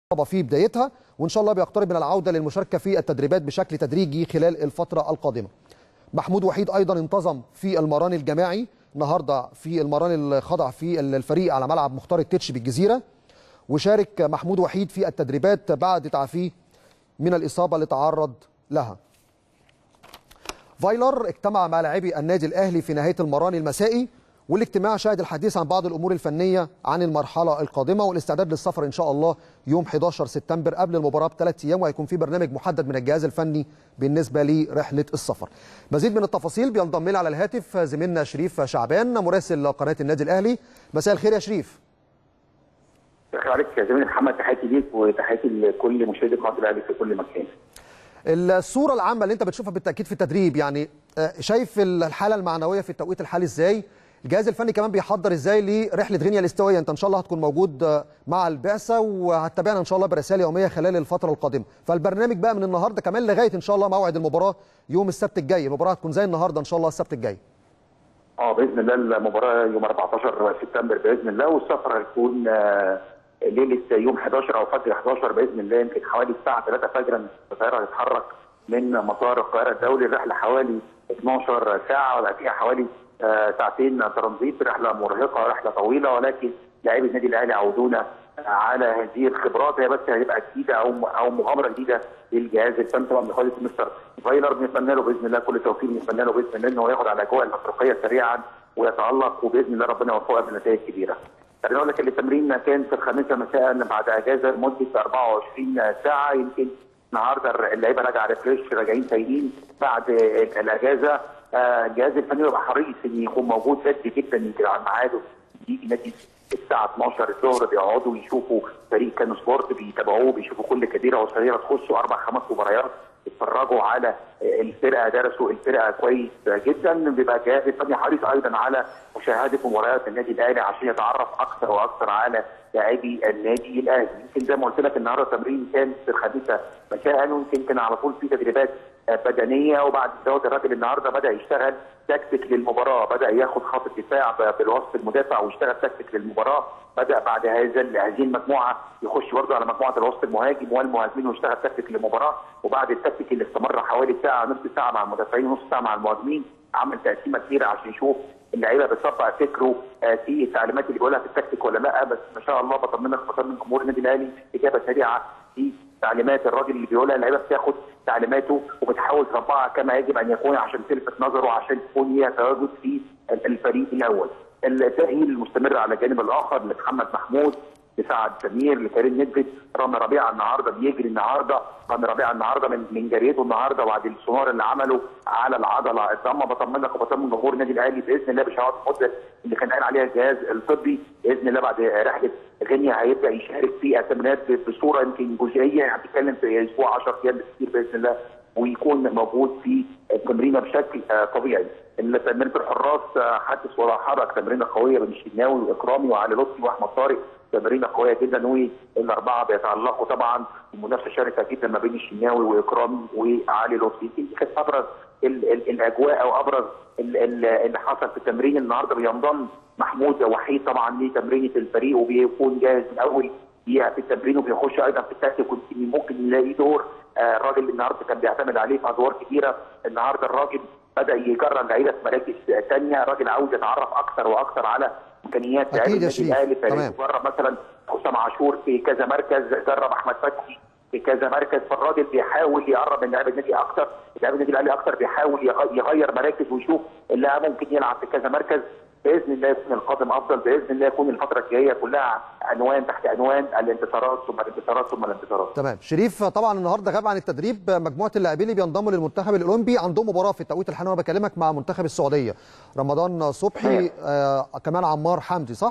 في بدايتها وان شاء الله بيقترب من العوده للمشاركه في التدريبات بشكل تدريجي خلال الفتره القادمه. محمود وحيد ايضا انتظم في المران الجماعي النهارده في المران اللي خضع في الفريق على ملعب مختار التتش بالجزيره وشارك محمود وحيد في التدريبات بعد تعافيه من الاصابه اللي تعرض لها. فايلر اجتمع مع لاعبي النادي الاهلي في نهايه المران المسائي والاجتماع شهد الحديث عن بعض الامور الفنيه عن المرحله القادمه والاستعداد للسفر ان شاء الله يوم 11 سبتمبر قبل المباراه بثلاث ايام وهيكون في برنامج محدد من الجهاز الفني بالنسبه لرحله السفر. مزيد من التفاصيل بينضم لي على الهاتف زميلنا شريف شعبان مراسل قناه النادي الاهلي. مساء الخير يا شريف. شكرا عليك يا زميلي محمد تحياتي ليك وتحياتي لكل مشاهدي قناه الاهلي في كل مكان. الصوره العامه اللي انت بتشوفها بالتاكيد في التدريب يعني شايف الحاله المعنويه في التوقيت الحالي ازاي؟ الجهاز الفني كمان بيحضر ازاي لرحله غينيا الاستوائيه انت ان شاء الله هتكون موجود مع البعثه وهتتابعنا ان شاء الله برسائل يوميه خلال الفتره القادمه فالبرنامج بقى من النهارده كمان لغايه ان شاء الله موعد المباراه يوم السبت الجاي المباراه هتكون زي النهارده ان شاء الله السبت الجاي اه باذن الله المباراه يوم 14 سبتمبر باذن الله والسفر هيكون ليله يوم 11 او فجر 11 باذن الله يمكن حوالي الساعه 3 فجرا الطياره هتتحرك من مطار القاهره الدولي الرحله حوالي 12 ساعه وبعد فيها حوالي آه ساعتين ترانزيت رحله مرهقه رحله طويله ولكن لاعبي النادي الاهلي عودونا على هذه الخبرات هي بس هتبقى جديده او او مغامره جديده للجهاز الفني طبعا بقياده مستر فايلر بنتمنى له باذن الله كل التوفيق بنتمنى له باذن الله ان هو ياخد على الاجواء الافريقيه سريعا ويتالق وباذن الله ربنا يوفقه بنتائج كبيره. خليني اقول لك ان التمرين كان في الخامسه مساء بعد اجازه لمده 24 ساعه يمكن النهارده اللعيبه راجعه ريفريش راجعين سايقين بعد الاجازه الجهاز الفني بيبقى حريص ان يكون موجود بدري جدا يمكن على ميعاده يجي نادي الساعه 12 الظهر بيقعدوا يشوفوا فريق كانو سبورت بيتابعوه بيشوفوا كل كبيره وصغيره تخشوا اربع خمس مباريات يتفرجوا على الفرقه درسوا الفرقه كويس جدا بيبقى الجهاز الفني حريص ايضا على مشاهده مباريات النادي الاهلي عشان يتعرف اكثر واكثر على لاعبي النادي الاهلي يمكن زي ما قلت لك النهارده التمرين كان في الخميسه مساء ويمكن كان على طول في تدريبات بدنيه وبعد دوت الراجل النهارده بدا يشتغل تكتيك للمباراه بدا ياخد خط الدفاع بالوسط المدافع ويشتغل تكتيك للمباراه بدا بعد هذا هذه المجموعه يخش برضه على مجموعه الوسط المهاجم والمهاجمين ويشتغل تكتيك للمباراه وبعد التكتيك اللي استمر حوالي ساعه نص ساعه مع المدافعين ونص ساعه مع المهاجمين عمل تقسيمه كبيره عشان يشوف اللعيبه بتطبق فكره في التعليمات اللي بيقولها في التكتيك ولا لا بس ما شاء الله بطمنك بطمن جمهور النادي الاهلي اجابه سريعه في تعليمات الراجل اللي بيقولها اللعيبه بتاخد تعليماته وبتحاول تطبقها كما يجب ان يكون عشان تلفت نظره عشان تكون هي تواجد في الفريق الاول. التاهيل المستمر على الجانب الاخر لمحمد محمود لسعد سمير لكريم ندفت رامي ربيعه النهارده بيجري النهارده رامي ربيعه النهارده من من جريته النهارده بعد السونار اللي عمله على العضله الضمه بطمنك وبطمن جمهور النادي الاهلي باذن الله بشهاده المده اللي كان قال عليها الجهاز الطبي باذن الله بعد رحله غينيا هيبدا يشارك في التمرينات بصوره يمكن جزئيه يعني بتتكلم في اسبوع 10 ايام بالكثير باذن الله ويكون موجود في التمرينه بشكل طبيعي. تمرينه الحراس حدث ولا حرج تمرينه قويه بين الشناوي واكرامي وعلي لطفي واحمد طارق تمرينه قويه جدا والاربعه بيتعلقوا طبعا المنافسه شرسه جدا ما بين الشناوي واكرامي وعلي لطفي دي كانت ابرز ال ال الاجواء او ابرز ال ال اللي حصل في التمرين النهارده بينضم محمود وحيد طبعا لتمرينه الفريق وبيكون جاهز من اول دقيقه في التمرين وبيخش ايضا في التكتيك ممكن يلاقي دور آه الراجل اللي النهارده كان بيعتمد عليه في ادوار كثيره النهارده الراجل بدا يجرب لعيبه في مراكز ثانيه الراجل عاوز يتعرف اكثر واكثر على امكانيات لاعبي النادي الاهلي جرب مثلا حسام عاشور في كذا مركز جرب احمد فتحي في كذا مركز فالراجل بيحاول يقرب من لاعب النادي اكثر لاعب النادي الاهلي اكثر بيحاول يغير مراكز ويشوف اللاعب ممكن يلعب في كذا مركز باذن الله يكون القادم افضل باذن الله يكون الفتره الجايه كلها عنوان تحت عنوان الانتصارات ثم الانتصارات ثم الانتصارات. تمام، شريف طبعا النهارده غاب عن التدريب مجموعه اللاعبين اللي بينضموا للمنتخب الاولمبي عندهم مباراه في التوقيت الحالي وانا بكلمك مع منتخب السعوديه. رمضان صبحي آه كمان عمار حمدي صح؟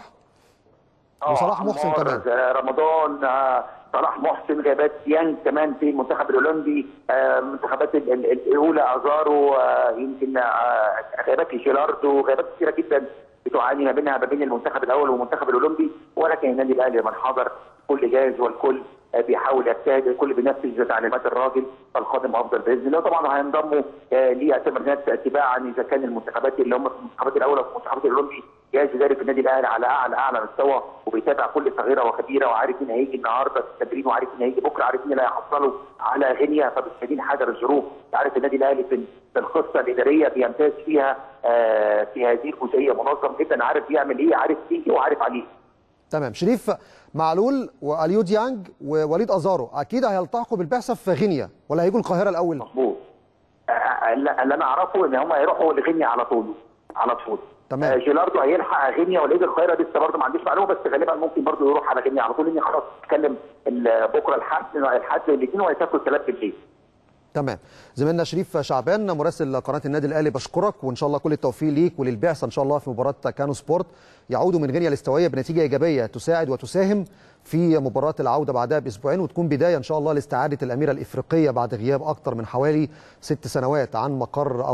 وصلاح محسن كمان. رمضان آه صلاح محسن غيابات يانج كمان في المنتخب الاولمبي المنتخبات الاولى ازارو يمكن غيابات جيلاردو غيابات كثيره جدا بتعاني ما بينها ما بين المنتخب الاول والمنتخب الاولمبي ولكن النادي الاهلي من حضر كل جاهز والكل بيحاول يجتهد الكل بينفذ تعليمات الراجل فالقادم افضل باذن الله طبعا هينضموا لتمرينات تباعا اذا كان المنتخبات اللي هم في المنتخبات الاولى وفي المنتخبات الاولمبي جهاز اداري في النادي الاهلي على اعلى اعلى مستوى وبيتابع كل صغيره وكبيره وعارف مين هيجي النهارده في التمرين وعارف مين هيجي بكره عارف مين اللي هيحصله على غينيا فبالتالي حذر الظروف عارف النادي الاهلي في في القصه الاداريه بيمتاز فيها آه في هذه الجزئيه منظم جدا عارف يعمل ايه عارف فيه وعارف عليه تمام شريف معلول واليو ديانج ووليد ازارو اكيد هيلتحقوا بالبعثه في غينيا ولا هيجوا القاهره الاول مظبوط اللي انا اعرفه ان هم هيروحوا لغينيا على طول على طول تمام جيلاردو هيلحق غينيا وليد القاهره لسه برضه ما عنديش معلومه بس غالبا ممكن برضه يروح على غينيا على طول لان خلاص اتكلم بكره الحد الحد الاثنين وهيسافروا الثلاث بالليل تمام زميلنا شريف شعبان مراسل قناه النادي الاهلي بشكرك وان شاء الله كل التوفيق ليك وللبعثه ان شاء الله في مباراه كانو سبورت يعودوا من غينيا الاستوائيه بنتيجه ايجابيه تساعد وتساهم في مباراه العوده بعدها باسبوعين وتكون بدايه ان شاء الله لاستعاده الاميره الافريقيه بعد غياب اكثر من حوالي ست سنوات عن مقر